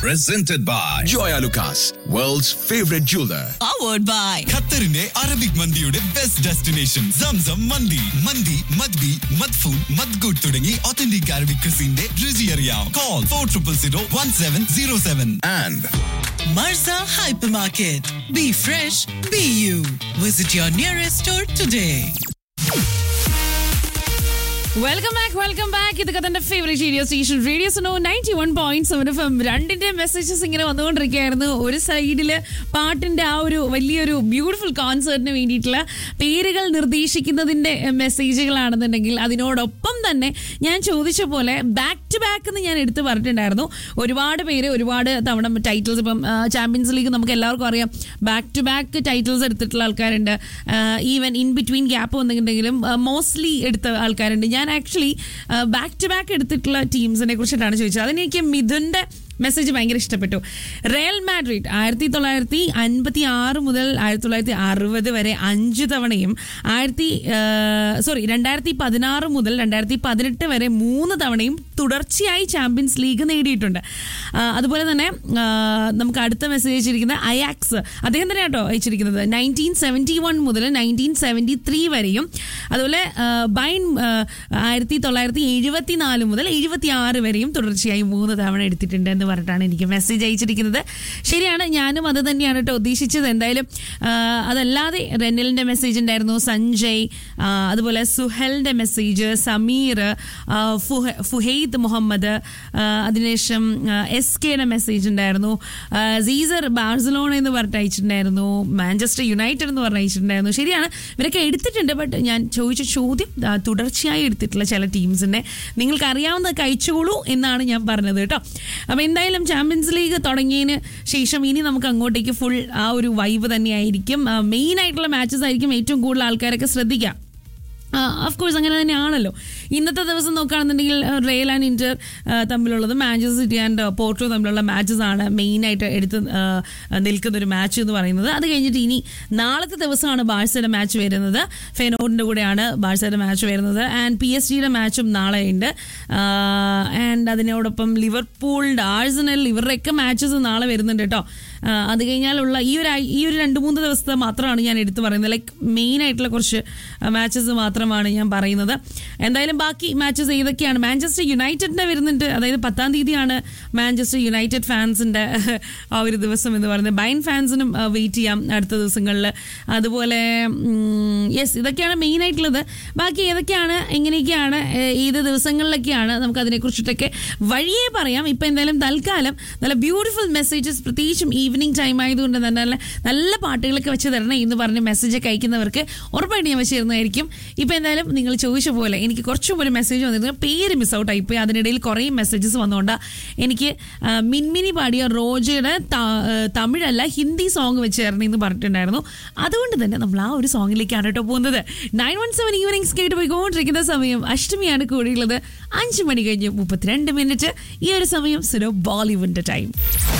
presented by Joya Lucas, world's favorite jeweler. powered by ഖത്തറിന്റെ Arabic മന്തിയുടെ best destination Zamzam മന്തി മന്തി മദ്ബി മദ്ഫൂൻ മദ്ഗുഡ് തുടങ്ങി ഒത്തന്റിക് അറബിക് ക്രിസിന്റെ രുചി അറിയാം call four triple zero one seven zero seven And Marza Hypermarket. Be fresh, be you. Visit your nearest store today. Welcome back welcome back ഇതൊക്കെ തന്റെ ഫേവറേറ്റ് റേഡിയോ സ്റ്റേഷൻ റേഡിയോ സോ ninety one point seven F M രണ്ടിന്റെ messages ഇങ്ങനെ വന്നുകൊണ്ടിരിക്കുകയായിരുന്നു ഒരു സൈഡില് പാട്ടിന്റെ ആ ഒരു വലിയൊരു ബ്യൂട്ടിഫുൾ കോൺസേർട്ടിന് വേണ്ടിയിട്ടുള്ള പേരുകൾ നിർദ്ദേശിക്കുന്നതിന്റെ മെസ്സേജുകളാണെന്നുണ്ടെങ്കിൽ അതിനോടൊപ്പം തന്നെ ഞാൻ ചോദിച്ച പോലെ ബാക്ക് ടു ബാക്ക് എന്ന് ഞാൻ എടുത്തു പറഞ്ഞിട്ടുണ്ടായിരുന്നു ഒരുപാട് പേര് ഒരുപാട് തവണ ടൈറ്റിൽസ് ഇപ്പം ചാമ്പ്യൻസ് ലീഗ് നമുക്ക് എല്ലാവർക്കും അറിയാം ബാക്ക് ടു ബാക്ക് ടൈറ്റിൽസ് എടുത്തിട്ടുള്ള ആൾക്കാരുണ്ട് ഈവൻ ഇൻ ബിറ്റ്വീൻ ഗ്യാപ്പ് വന്നിട്ടുണ്ടെങ്കിലും മോസ്റ്റ്ലി എടുത്ത ആൾക്കാരുണ്ട് ഞാൻ ആക്ച്വലി ബാക്ക് ടു ബാക്ക് എടുത്തിട്ടുള്ള ടീംസിനെ കുറിച്ചിട്ടാണ് ചോദിച്ചത് അതിനെനിക്ക് മിഥുന്റെ മെസ്സേജ് ഭയങ്കര ഇഷ്ടപ്പെട്ടു റയൽ മാഡ്രിഡ് ആയിരത്തി തൊള്ളായിരത്തി അൻപത്തി ആറ് മുതൽ ആയിരത്തി തൊള്ളായിരത്തി അറുപത് വരെ അഞ്ച് തവണയും ആയിരത്തി സോറി രണ്ടായിരത്തി പതിനാറ് മുതൽ രണ്ടായിരത്തി പതിനെട്ട് വരെ മൂന്ന് തവണയും തുടർച്ചയായി ചാമ്പ്യൻസ് ലീഗ് നേടിയിട്ടുണ്ട് ആ, അതുപോലെ തന്നെ ആ, നമുക്ക് അടുത്ത മെസ്സേജ് അയച്ചിരിക്കുന്ന അയാക്സ് അദ്ദേഹം തന്നെ കേട്ടോ അയച്ചിരിക്കുന്നത് നയൻറ്റീൻ സെവൻറ്റി വൺ മുതൽ നയൻറ്റീൻ സെവൻറ്റി ത്രീ വരെയും അതുപോലെ ആ, ബൈൻ ആ, ആയിരത്തി തൊള്ളായിരത്തി എഴുപത്തി നാല് മുതൽ എഴുപത്തി ആറ് വരെയും തുടർച്ചയായി മൂന്ന് തവണ എടുത്തിട്ടുണ്ട് എന്ന് പറഞ്ഞിട്ടാണ് എനിക്ക് മെസ്സേജ് അയച്ചിരിക്കുന്നത് ശരിയാണ് ഞാനും അത് തന്നെയാണ് കേട്ടോ ഉദ്ദേശിച്ചത് എന്തായാലും ആ, അതല്ലാതെ റെനലിൻ്റെ മെസ്സേജ് ഉണ്ടായിരുന്നു സഞ്ജയ് ആ, അതുപോലെ സുഹലിൻ്റെ മെസ്സേജ് സമീർ ആ, ഫുഹ- ഫുഹൈദ് മുഹമ്മദ് ആ, അതിനുശേഷം എസ് കെയുടെ മെസ്സേജ് ഉണ്ടായിരുന്നു ആ, സീസർ ബാർസലോണ എന്ന് പറഞ്ഞിട്ട് അയച്ചിട്ടുണ്ടായിരുന്നു മാഞ്ചസ്റ്റർ യുണൈറ്റഡ് എന്ന് പറഞ്ഞ് അയച്ചിട്ടുണ്ടായിരുന്നു ശരിയാണ് ഇവരൊക്കെ എടുത്തിട്ടുണ്ട് ബട്ട് ഞാൻ ചോദിച്ച ചോദ്യം ആ, തുടർച്ചയായി എടുത്തിട്ടുള്ള ചില ടീംസിനെ നിങ്ങൾക്ക് അറിയാവുന്നതൊക്കെ അയച്ചോളൂ എന്നാണ് ഞാൻ പറഞ്ഞത് കേട്ടോ അപ്പോൾ എന്തായാലും ചാമ്പ്യൻസ് ലീഗ് തുടങ്ങിയതിന് ശേഷം ഇനി നമുക്ക് അങ്ങോട്ടേക്ക് ഫുൾ ആ ഒരു വൈബ് തന്നെയായിരിക്കും മെയിൻ ആയിട്ടുള്ള മാച്ചസ് ആയിരിക്കും ഏറ്റവും കൂടുതൽ ആൾക്കാരൊക്കെ ശ്രദ്ധിക്കാം ഓഫ് കോഴ്സ് അങ്ങനെ തന്നെയാണല്ലോ ഇന്നത്തെ ദിവസം നോക്കുകയാണെന്നുണ്ടെങ്കിൽ റയൽ ആൻഡ് ഇന്റർ ആ, തമ്മിലുള്ളത് മാഞ്ചസ്റ്റർ സിറ്റി ആൻഡ് പോർട്ടോ തമ്മിലുള്ള മാച്ചസ് ആണ് മെയിനായിട്ട് എടുത്ത് ആ, നിൽക്കുന്ന ഒരു മാച്ച് എന്ന് പറയുന്നത് അത് കഴിഞ്ഞിട്ട് ഇനി നാളത്തെ ദിവസമാണ് ബാഴ്സയുടെ മാച്ച് വരുന്നത് ഫെനോഡിൻ്റെ കൂടെയാണ് ബാഴ്സയുടെ മാച്ച് വരുന്നത് ആൻഡ് പി എസ് ജിയുടെ മാച്ചും നാളെയുണ്ട് ആൻഡ് അതിനോടൊപ്പം ലിവർപൂളിൻ്റെ ആഴ്സണൽ ഇവരുടെയൊക്കെ മാച്ചസ് നാളെ വരുന്നുണ്ട് കേട്ടോ ആ, അത് കഴിഞ്ഞാലുള്ള ഈ ഒരു ആഴ്- ഈ ഒരു രണ്ട് മൂന്ന് ദിവസത്തെ മാത്രമാണ് ഞാൻ എടുത്തു പറയുന്നത് ലൈക്ക് മെയിൻ ആയിട്ടുള്ള കുറച്ച് മാച്ചസ് മാത്രമാണ് ഞാൻ പറയുന്നത് എന്തായാലും ബാക്കി മാച്ചസ് ഏതൊക്കെയാണ് മാഞ്ചസ്റ്റർ യുണൈറ്റഡിൻ്റെ വരുന്നുണ്ട് അതായത് പത്താം തീയതിയാണ് മാഞ്ചസ്റ്റർ യുണൈറ്റഡ് ഫാൻസിൻ്റെ ആ ഒരു ദിവസം എന്ന് പറയുന്നത് ബൈൻ ഫാൻസിനും വെയിറ്റ് ചെയ്യാം അടുത്ത ദിവസങ്ങളിൽ അതുപോലെ യെസ് ഇതൊക്കെയാണ് മെയിൻ ആയിട്ടുള്ളത് ബാക്കി ഏതൊക്കെയാണ് എങ്ങനെയൊക്കെയാണ് ഏഹ്, ഏത് ദിവസങ്ങളിലൊക്കെയാണ് നമുക്ക് അതിനെക്കുറിച്ചിട്ടൊക്കെ വഴിയേ പറയാം ഇപ്പം എന്തായാലും തൽക്കാലം നല്ല ബ്യൂട്ടിഫുൾ മെസ്സേജസ് പ്രത്യേകിച്ചും ഈവനിങ് ടൈം ആയതുകൊണ്ട് തന്നെ നല്ല നല്ല പാട്ടുകളൊക്കെ വെച്ച് തരണേ എന്ന് പറഞ്ഞ് മെസ്സേജൊക്കെ അയക്കുന്നവർക്ക് ഉറപ്പായിട്ട് ഞാൻ വെച്ച് തരുന്നതായിരിക്കും ഇപ്പം എന്തായാലും നിങ്ങൾ ചോദിച്ച പോലെ എനിക്ക് കുറച്ചും ഒരു മെസ്സേജ് വന്നിരുന്നു പേര് മിസ് ഔട്ട് ആയിപ്പോയി അതിനിടയിൽ കുറേ മെസ്സേജസ് വന്നുകൊണ്ട് എനിക്ക് ആ, മിൻമിനി പാടിയ റോജയുടെ ത- ആ, തമിഴല്ല ഹിന്ദി സോങ് വെച്ച് തരണേ എന്ന് പറഞ്ഞിട്ടുണ്ടായിരുന്നു അതുകൊണ്ട് തന്നെ നമ്മൾ ആ ഒരു സോങ്ങിലേക്കാണ് കേട്ടോ പോകുന്നത് നയൻ വൺ സെവൻ ഈവനിങ്സ് കേട്ട് പോയിക്കൊണ്ടിരിക്കുന്ന സമയം അഷ്ടമിയാണ് കൂടിയുള്ളത് അഞ്ച് മണി കഴിഞ്ഞ് മുപ്പത്തിരണ്ട് മിനിറ്റ് ഈ ഒരു സമയം സിനോ ബോളിവുഡിന്റെ ടൈം